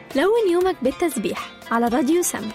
لون يومك بالتسبيح على راديو سم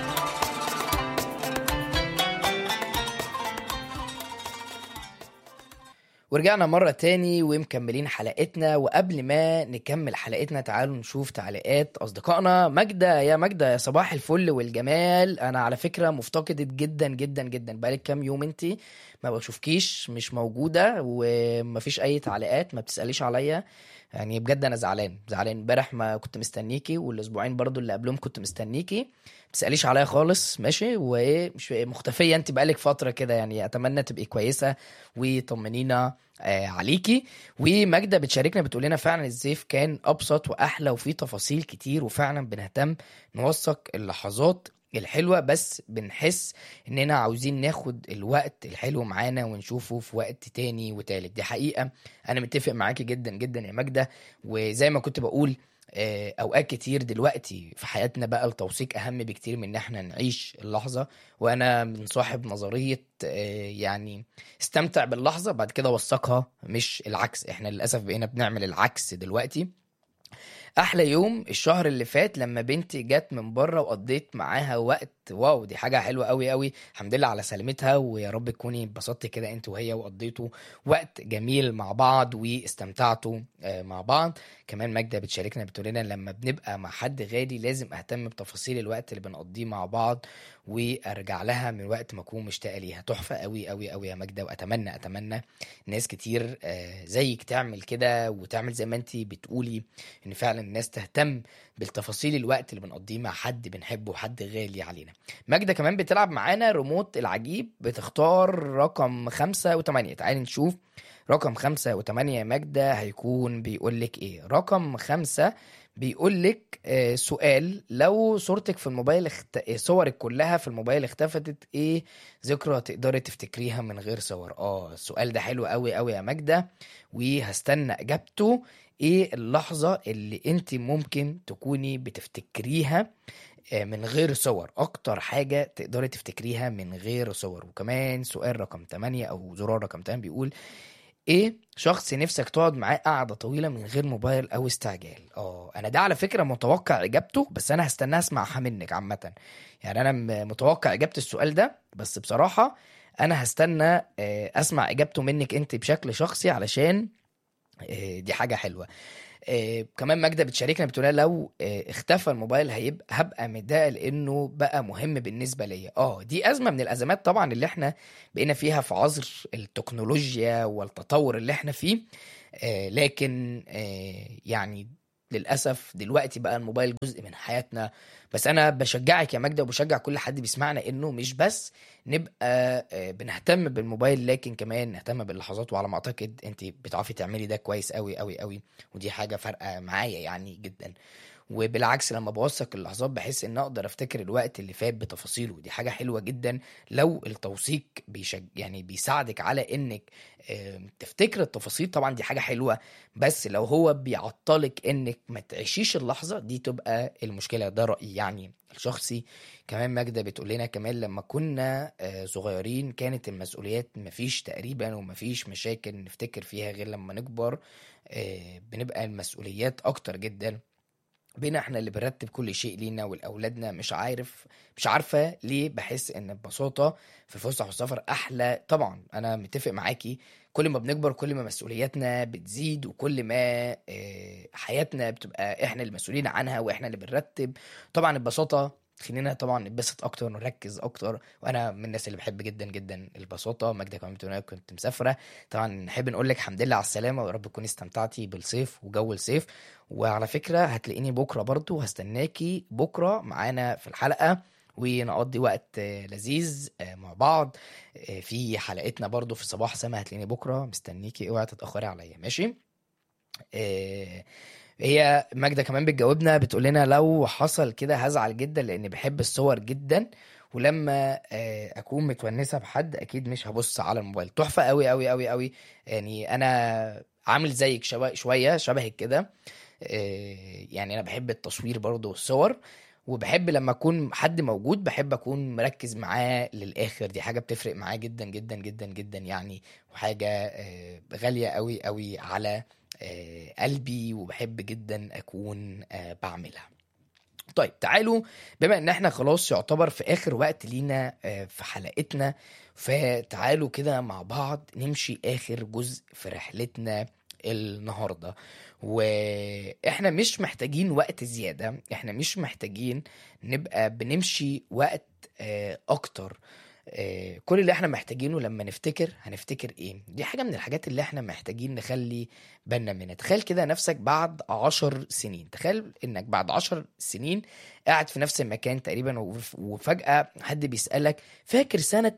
ورجعنا مرة تاني ومكملين حلقتنا وقبل ما نكمل حلقتنا تعالوا نشوف تعليقات أصدقائنا ماجدة يا ماجدة يا صباح الفل والجمال أنا على فكرة مفتقدة جدا جدا جدا بقالك كام يوم انتي ما بشوفكيش مش موجودة ومفيش أي تعليقات ما بتسأليش عليا يعني بجد أنا زعلان زعلان امبارح ما كنت مستنيكي والأسبوعين برضو اللي قبلهم كنت مستنيكي تسأليش عليا خالص ماشي ومش مختفية انت بقالك فترة كده يعني أتمنى تبقي كويسة وطمنينا آه عليكي وماجدة بتشاركنا بتقول لنا فعلا الزيف كان أبسط وأحلى وفيه تفاصيل كتير وفعلا بنهتم نوثق اللحظات الحلوة بس بنحس اننا عاوزين ناخد الوقت الحلو معانا ونشوفه في وقت تاني وتالت دي حقيقة انا متفق معاكي جدا جدا يا ماجدة وزي ما كنت بقول آه، اوقات كتير دلوقتي في حياتنا بقى التوثيق اهم بكتير من ان احنا نعيش اللحظه وانا من صاحب نظريه آه، يعني استمتع باللحظه بعد كده وثقها مش العكس احنا للاسف بقينا بنعمل العكس دلوقتي احلى يوم الشهر اللي فات لما بنتي جت من بره وقضيت معاها وقت واو دي حاجه حلوه قوي قوي الحمد لله على سلامتها ويا رب تكوني اتبسطتي كده انت وهي وقضيتوا وقت جميل مع بعض واستمتعتوا آه، مع بعض كمان ماجده بتشاركنا بتقول لنا لما بنبقى مع حد غالي لازم اهتم بتفاصيل الوقت اللي بنقضيه مع بعض وارجع لها من وقت ما اكون مشتاقه ليها تحفه قوي قوي قوي يا ماجده واتمنى اتمنى ناس كتير آه، زيك تعمل كده وتعمل زي ما انت بتقولي ان فعلا الناس تهتم بالتفاصيل الوقت اللي بنقضيه مع حد بنحبه وحد غالي علينا ماجدة كمان بتلعب معانا ريموت العجيب بتختار رقم خمسة وتمانية تعالي نشوف رقم خمسة وتمانية يا ماجدة هيكون بيقولك ايه رقم خمسة بيقولك آه سؤال لو صورتك في الموبايل اخت... آه، صورك كلها في الموبايل اختفت ايه ذكرى تقدري تفتكريها من غير صور اه السؤال ده حلو قوي قوي يا ماجدة وهستنى اجابته ايه اللحظة اللي انت ممكن تكوني بتفتكريها آه، من غير صور اكتر حاجة تقدري تفتكريها من غير صور وكمان سؤال رقم 8 او زرار رقم 8 بيقول ايه شخص نفسك تقعد معاه قعدة طويلة من غير موبايل او استعجال اه انا ده على فكرة متوقع اجابته بس انا هستنى اسمعها منك عامة يعني انا م- متوقع اجابة السؤال ده بس بصراحة انا هستنى آه، اسمع اجابته منك انت بشكل شخصي علشان آه، دي حاجة حلوة آه، كمان ماجدة بتشاركنا بتقول لها لو آه، اختفى الموبايل هيبقى هبقى متضايقة لانه بقى مهم بالنسبة ليا اه دي ازمة من الازمات طبعا اللي احنا بقينا فيها في عصر التكنولوجيا والتطور اللي احنا فيه آه، لكن آه، يعني للاسف دلوقتي بقى الموبايل جزء من حياتنا بس انا بشجعك يا ماجدة وبشجع كل حد بيسمعنا انه مش بس نبقى آه، بنهتم بالموبايل لكن كمان نهتم باللحظات وعلى ما اعتقد انت بتعرفي تعملي ده كويس قوي قوي قوي ودي حاجه فارقه معايا يعني جدا وبالعكس لما بوثق اللحظات بحس ان اقدر افتكر الوقت اللي فات بتفاصيله دي حاجه حلوه جدا لو التوثيق بيشج يعني بيساعدك على انك آم، تفتكر التفاصيل طبعا دي حاجه حلوه بس لو هو بيعطلك انك ما تعيشيش اللحظه دي تبقى المشكله ده رايي يعني الشخصي كمان ماجدة بتقول لنا كمان لما كنا آه، صغيرين كانت المسؤوليات مفيش تقريبا ومفيش مشاكل نفتكر فيها غير لما نكبر آه، بنبقى المسؤوليات اكتر جدا بينا احنا اللي بنرتب كل شيء لينا ولاولادنا مش عارف مش عارفه ليه بحس ان ببساطه في الفسح والسفر احلى طبعا انا متفق معاكي كل ما بنكبر كل ما مسؤولياتنا بتزيد وكل ما آه، حياتنا بتبقى احنا المسؤولين عنها واحنا اللي بنرتب طبعا البساطه خلينا طبعا نتبسط اكتر ونركز اكتر وانا من الناس اللي بحب جدا جدا البساطه ماجده كمان بتقول أنا كنت مسافره طبعا نحب نقول لك الحمد لله على السلامه ويا رب تكوني استمتعتي بالصيف وجو الصيف وعلى فكره هتلاقيني بكره برضو هستناكي بكره معانا في الحلقه ونقضي وقت آه، لذيذ آه، مع بعض آه، في حلقتنا برضو في صباح سما هتلاقيني بكره مستنيكي اوعي تتاخري عليا ماشي آه، هي ماجدة كمان بتجاوبنا بتقول لنا لو حصل كده هزعل جدا لاني بحب الصور جدا ولما آه، اكون متونسه بحد اكيد مش هبص على الموبايل تحفه قوي قوي قوي قوي يعني انا عامل زيك شبه شويه شبهك كده آه، يعني انا بحب التصوير برضه والصور وبحب لما اكون حد موجود بحب اكون مركز معاه للاخر دي حاجه بتفرق معاه جدا جدا جدا جدا يعني وحاجه آه، غاليه قوي قوي على آه، قلبي وبحب جدا اكون آه، بعملها طيب تعالوا بما ان احنا خلاص يعتبر في اخر وقت لينا آه، في حلقتنا فتعالوا كده مع بعض نمشي اخر جزء في رحلتنا النهارده واحنا مش محتاجين وقت زياده احنا مش محتاجين نبقى بنمشي وقت آه، اكتر آه، كل اللي احنا محتاجينه لما نفتكر هنفتكر ايه دي حاجه من الحاجات اللي احنا محتاجين نخلي بالنا منها تخيل كده نفسك بعد عشر سنين تخيل انك بعد عشر سنين قاعد في نفس المكان تقريبا وف- وفجأة حد بيسألك فاكر سنة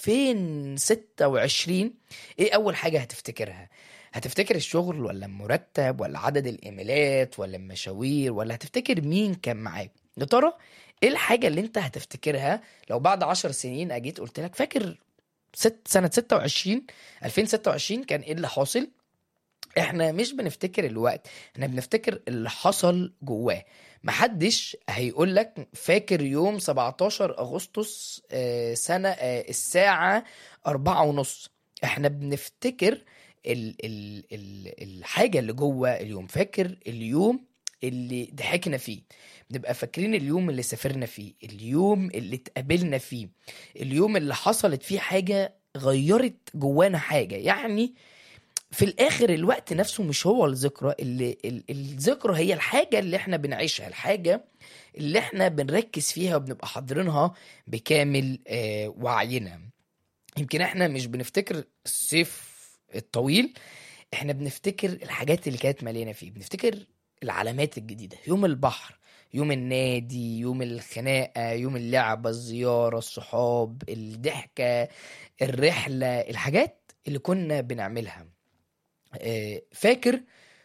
2026 ايه اول حاجة هتفتكرها هتفتكر الشغل ولا المرتب ولا عدد الايميلات ولا المشاوير ولا هتفتكر مين كان معاك يا ترى ايه الحاجة اللي انت هتفتكرها لو بعد عشر سنين اجيت قلت لك فاكر ست سنة 26 2026 كان ايه اللي حاصل احنا مش بنفتكر الوقت احنا بنفتكر اللي حصل جواه محدش هيقول لك فاكر يوم 17 اغسطس آه، سنة آه، الساعة أربعة ونص احنا بنفتكر ال ال ال الحاجة اللي جوه اليوم فاكر اليوم اللي ضحكنا فيه بنبقى فاكرين اليوم اللي سافرنا فيه اليوم اللي اتقابلنا فيه اليوم اللي حصلت فيه حاجة غيرت جوانا حاجة يعني في الاخر الوقت نفسه مش هو الذكرى اللي ال- الذكرى هي الحاجه اللي احنا بنعيشها الحاجه اللي احنا بنركز فيها وبنبقى حاضرينها بكامل آه، وعينا يمكن احنا مش بنفتكر الصيف الطويل احنا بنفتكر الحاجات اللي كانت مليانه فيه بنفتكر العلامات الجديده يوم البحر يوم النادي يوم الخناقه يوم اللعبه الزياره الصحاب الضحكه الرحله الحاجات اللي كنا بنعملها آه، فاكر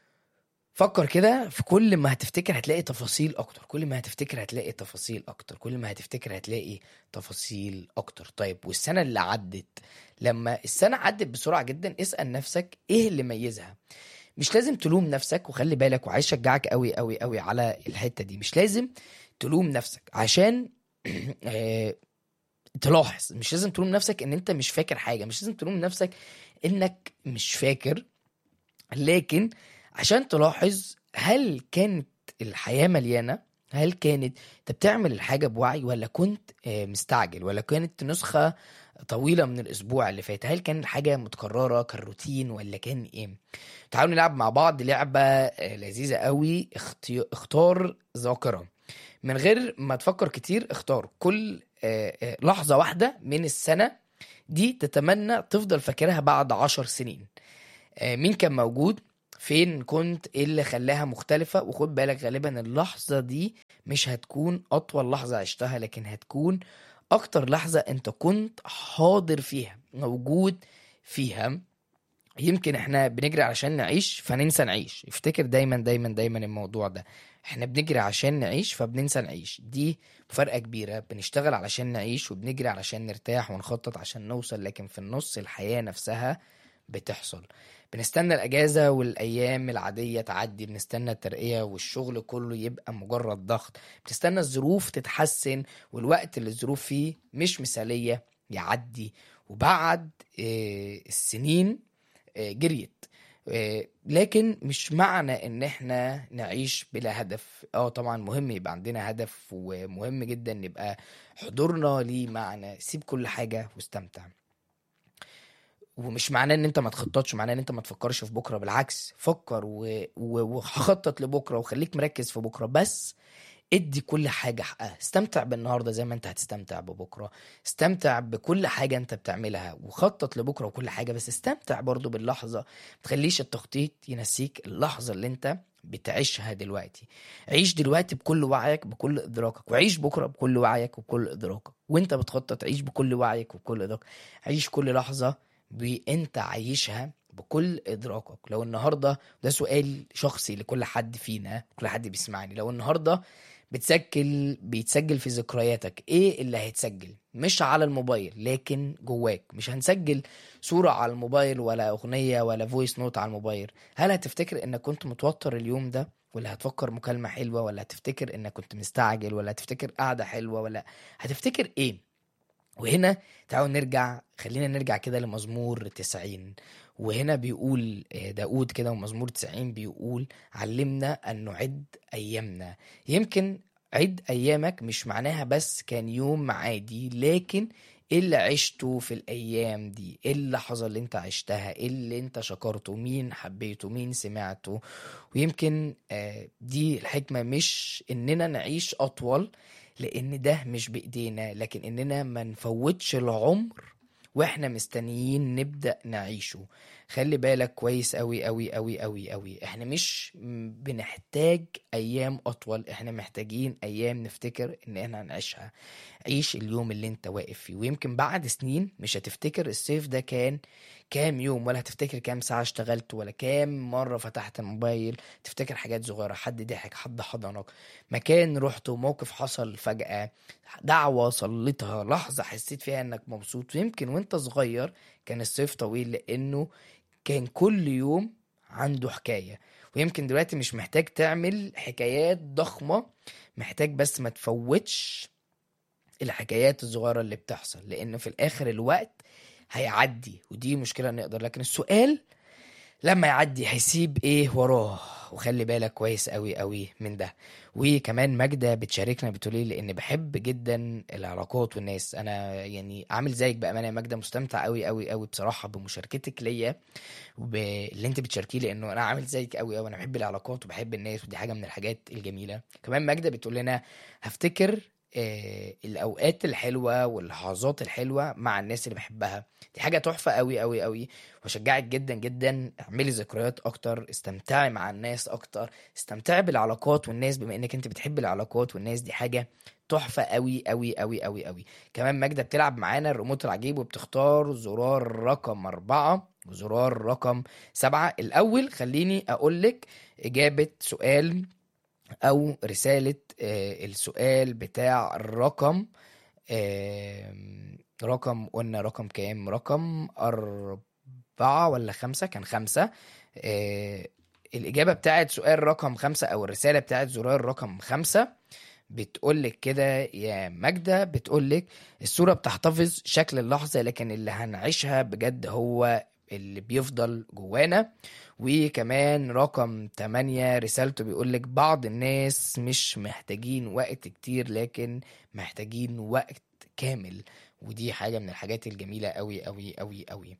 فكر كده في كل ما هتفتكر هتلاقي تفاصيل اكتر كل ما هتفتكر هتلاقي تفاصيل اكتر كل ما هتفتكر هتلاقي تفاصيل اكتر طيب والسنه اللي عدت لما السنه عدت بسرعه جدا اسال نفسك ايه اللي ميزها مش لازم تلوم نفسك وخلي بالك وعايز اشجعك قوي قوي قوي على الحته دي مش لازم تلوم نفسك عشان آه، تلاحظ مش لازم تلوم نفسك ان انت مش فاكر حاجه مش لازم تلوم نفسك انك مش فاكر لكن عشان تلاحظ هل كانت الحياة مليانة هل كانت انت بتعمل الحاجة بوعي ولا كنت آه، مستعجل ولا كانت نسخة طويلة من الأسبوع اللي فات هل كان الحاجة متكررة كان روتين ولا كان إيه تعالوا نلعب مع بعض لعبة آه، لذيذة قوي اختي... اختار ذاكرة من غير ما تفكر كتير اختار كل آه، آه، لحظة واحدة من السنة دي تتمنى تفضل فاكرها بعد عشر سنين آه، مين كان موجود فين كنت ايه اللي خلاها مختلفة وخد بالك غالبا اللحظة دي مش هتكون أطول لحظة عشتها لكن هتكون أكتر لحظة أنت كنت حاضر فيها موجود فيها يمكن احنا بنجري علشان نعيش فننسى نعيش افتكر دايما دايما دايما الموضوع ده احنا بنجري عشان نعيش فبننسى نعيش دي فرقة كبيرة بنشتغل علشان نعيش وبنجري علشان نرتاح ونخطط عشان نوصل لكن في النص الحياة نفسها بتحصل بنستنى الأجازة والأيام العادية تعدي بنستنى الترقية والشغل كله يبقى مجرد ضغط بتستنى الظروف تتحسن والوقت اللي الظروف فيه مش مثالية يعدي وبعد آه، السنين آه، جريت آه، لكن مش معنى ان احنا نعيش بلا هدف اه طبعا مهم يبقى عندنا هدف ومهم جدا نبقى حضورنا ليه معنى سيب كل حاجة واستمتع ومش معناه ان انت ما تخططش معناه ان انت ما تفكرش في بكره بالعكس فكر و... و... وخطط لبكره وخليك مركز في بكره بس ادي كل حاجه حقها استمتع بالنهارده زي ما انت هتستمتع ببكره استمتع بكل حاجه انت بتعملها وخطط لبكره وكل حاجه بس استمتع برضو باللحظه ما تخليش التخطيط ينسيك اللحظه اللي انت بتعيشها دلوقتي عيش دلوقتي بكل وعيك بكل ادراكك وعيش بكره بكل وعيك وبكل ادراكك وانت بتخطط عيش بكل وعيك وبكل ادراكك عيش كل لحظه وانت عايشها بكل ادراكك لو النهارده ده سؤال شخصي لكل حد فينا كل حد بيسمعني لو النهارده بتسجل بيتسجل في ذكرياتك ايه اللي هيتسجل مش على الموبايل لكن جواك مش هنسجل صورة على الموبايل ولا اغنية ولا فويس نوت على الموبايل هل هتفتكر انك كنت متوتر اليوم ده ولا هتفكر مكالمة حلوة ولا هتفتكر انك كنت مستعجل ولا هتفتكر قعدة حلوة ولا هتفتكر ايه وهنا تعالوا نرجع خلينا نرجع كده لمزمور 90 وهنا بيقول آه، داود كده ومزمور 90 بيقول علمنا أن نعد أيامنا يمكن عد ايامك مش معناها بس كان يوم عادي لكن ايه اللي عشته في الايام دي ايه اللحظه اللي انت عشتها ايه اللي انت شكرته مين حبيته مين سمعته ويمكن آه، دي الحكمه مش اننا نعيش اطول لان ده مش بايدينا لكن اننا ما نفوتش العمر واحنا مستنيين نبدا نعيشه خلي بالك كويس قوي قوي قوي قوي قوي احنا مش م- بنحتاج ايام اطول احنا محتاجين ايام نفتكر ان احنا هنعيشها عيش اليوم اللي انت واقف فيه ويمكن بعد سنين مش هتفتكر الصيف ده كان كام يوم ولا هتفتكر كام ساعة اشتغلت ولا كام مرة فتحت الموبايل تفتكر حاجات صغيرة حد ضحك حد حضنك مكان رحت وموقف حصل فجأة دعوة صليتها لحظة حسيت فيها انك مبسوط ويمكن وانت صغير كان الصيف طويل لانه كان كل يوم عنده حكاية ويمكن دلوقتي مش محتاج تعمل حكايات ضخمة محتاج بس ما تفوتش الحكايات الصغيرة اللي بتحصل لأن في الآخر الوقت هيعدي ودي مشكلة نقدر لكن السؤال لما يعدي هيسيب ايه وراه وخلي بالك كويس قوي قوي من ده وكمان ماجدة بتشاركنا بتقولي لان بحب جدا العلاقات والناس انا يعني عامل زيك بامانه يا ماجدة مستمتع قوي قوي قوي بصراحه بمشاركتك ليا وباللي انت بتشاركيه لانه انا عامل زيك قوي قوي انا بحب العلاقات وبحب الناس ودي حاجه من الحاجات الجميله كمان ماجدة بتقول لنا هفتكر آه، الاوقات الحلوه واللحظات الحلوه مع الناس اللي بحبها دي حاجه تحفه قوي قوي قوي واشجعك جدا جدا اعملي ذكريات اكتر استمتعي مع الناس اكتر استمتعي بالعلاقات والناس بما انك انت بتحب العلاقات والناس دي حاجه تحفه قوي قوي قوي قوي قوي كمان ماجدة بتلعب معانا الريموت العجيب وبتختار زرار رقم أربعة وزرار رقم سبعة الأول خليني أقول لك إجابة سؤال أو رسالة آه، السؤال بتاع الرقم آم، رقم قلنا رقم كام رقم أربعة ولا خمسة كان خمسة آه، الإجابة بتاعت سؤال رقم خمسة أو الرسالة بتاعت زرار رقم خمسة بتقولك كده يا ماجدة بتقولك الصورة بتحتفظ شكل اللحظة لكن اللي هنعيشها بجد هو اللي بيفضل جوانا وكمان رقم 8 رسالته بيقولك بعض الناس مش محتاجين وقت كتير لكن محتاجين وقت كامل ودي حاجة من الحاجات الجميلة قوي قوي قوي قوي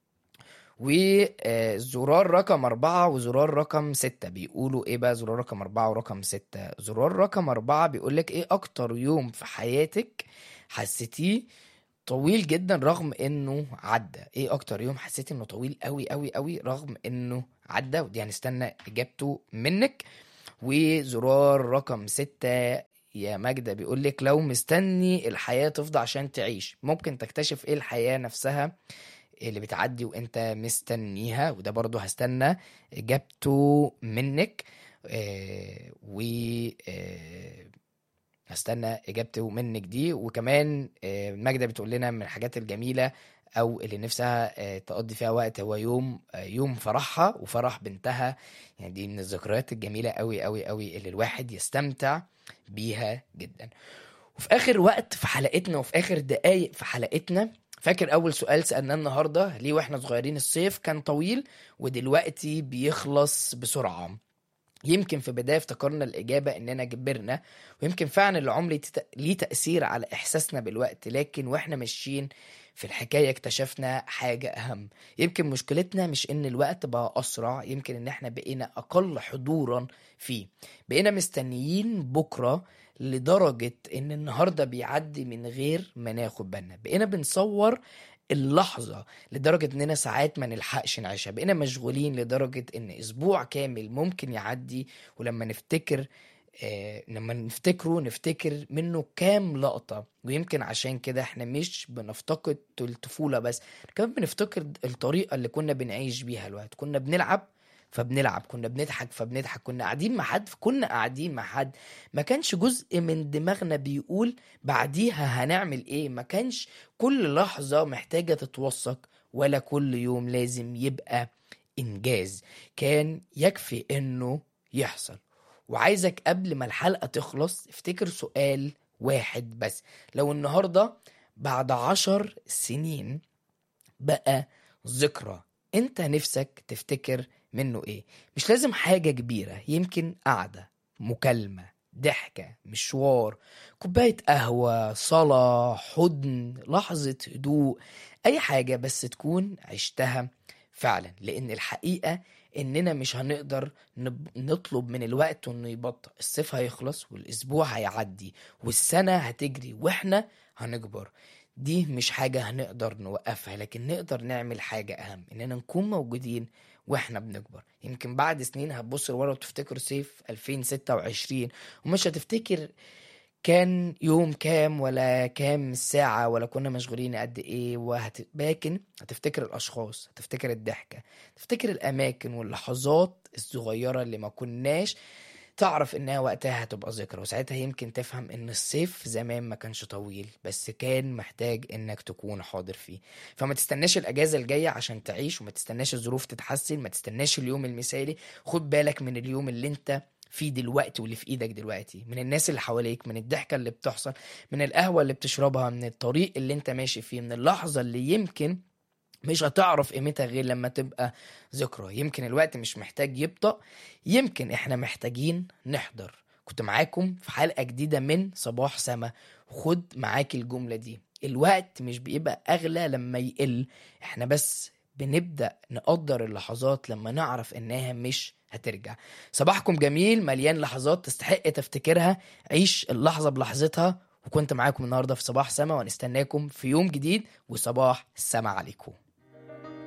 وزرار رقم أربعة وزرار رقم ستة بيقولوا إيه بقى زرار رقم أربعة ورقم ستة زرار رقم أربعة بيقولك إيه أكتر يوم في حياتك حسيتيه طويل جدا رغم إنه عدى إيه أكتر يوم حسيت إنه طويل قوي قوي قوي رغم إنه عدى ودي هنستنى إجابته منك وزرار رقم ستة يا ماجدة بيقولك لو مستني الحياة تفضى عشان تعيش ممكن تكتشف ايه الحياة نفسها اللي بتعدي وانت مستنيها وده برضو هستنى اجابته منك آه و آه هستنى اجابته منك دي وكمان آه ماجدة بتقول لنا من الحاجات الجميلة او اللي نفسها آه تقضي فيها وقت هو يوم آه يوم فرحها وفرح بنتها يعني دي من الذكريات الجميلة قوي قوي قوي اللي الواحد يستمتع بيها جدا وفي اخر وقت في حلقتنا وفي اخر دقايق في حلقتنا فاكر اول سؤال سألناه النهارده ليه واحنا صغيرين الصيف كان طويل ودلوقتي بيخلص بسرعة يمكن في بداية افتكرنا الإجابة إننا كبرنا ويمكن فعلا العمر تت- ليه تأثير على إحساسنا بالوقت لكن وإحنا ماشيين في الحكاية اكتشفنا حاجة أهم يمكن مشكلتنا مش إن الوقت بقى أسرع يمكن إن إحنا بقينا أقل حضورا فيه بقينا مستنيين بكرة لدرجة إن النهاردة بيعدي من غير ما ناخد بالنا بقينا بنصور اللحظة لدرجة إننا ساعات ما نلحقش نعيشها بقينا مشغولين لدرجة إن أسبوع كامل ممكن يعدي ولما نفتكر آه لما نفتكره نفتكر منه كام لقطة ويمكن عشان كده احنا مش بنفتقد الطفولة بس كمان بنفتقد الطريقة اللي كنا بنعيش بيها الوقت كنا بنلعب فبنلعب كنا بنضحك فبنضحك كنا قاعدين مع حد كنا قاعدين مع حد ما كانش جزء من دماغنا بيقول بعديها هنعمل ايه ما كانش كل لحظة محتاجة تتوثق ولا كل يوم لازم يبقى إنجاز كان يكفي إنه يحصل وعايزك قبل ما الحلقة تخلص افتكر سؤال واحد بس لو النهاردة بعد عشر سنين بقى ذكرى انت نفسك تفتكر منه ايه مش لازم حاجة كبيرة يمكن قعدة مكالمة ضحكة مشوار كوباية قهوة صلاة حضن لحظة هدوء أي حاجة بس تكون عشتها فعلا لأن الحقيقة إننا مش هنقدر نب- نطلب من الوقت إنه يبطأ الصيف هيخلص والأسبوع هيعدي والسنة هتجري وإحنا هنكبر دي مش حاجة هنقدر نوقفها لكن نقدر نعمل حاجة أهم إننا نكون موجودين واحنا بنكبر يمكن بعد سنين هتبص لورا وتفتكر صيف 2026 ومش هتفتكر كان يوم كام ولا كام ساعة ولا كنا مشغولين قد ايه وهت... لكن هتفتكر الأشخاص هتفتكر الضحكة هتفتكر الأماكن واللحظات الصغيرة اللي ما كناش تعرف انها وقتها هتبقى ذكرى وساعتها يمكن تفهم ان الصيف زمان ما كانش طويل بس كان محتاج انك تكون حاضر فيه فما تستناش الاجازه الجايه عشان تعيش وما تستناش الظروف تتحسن ما تستناش اليوم المثالي خد بالك من اليوم اللي انت فيه دلوقتي واللي في ايدك دلوقتي من الناس اللي حواليك من الضحكه اللي بتحصل من القهوه اللي بتشربها من الطريق اللي انت ماشي فيه من اللحظه اللي يمكن مش هتعرف قيمتها غير لما تبقى ذكرى يمكن الوقت مش محتاج يبطأ يمكن احنا محتاجين نحضر كنت معاكم في حلقة جديدة من صباح سما خد معاك الجملة دي الوقت مش بيبقى أغلى لما يقل احنا بس بنبدأ نقدر اللحظات لما نعرف انها مش هترجع صباحكم جميل مليان لحظات تستحق تفتكرها عيش اللحظة بلحظتها وكنت معاكم النهاردة في صباح سما ونستناكم في يوم جديد وصباح السما عليكم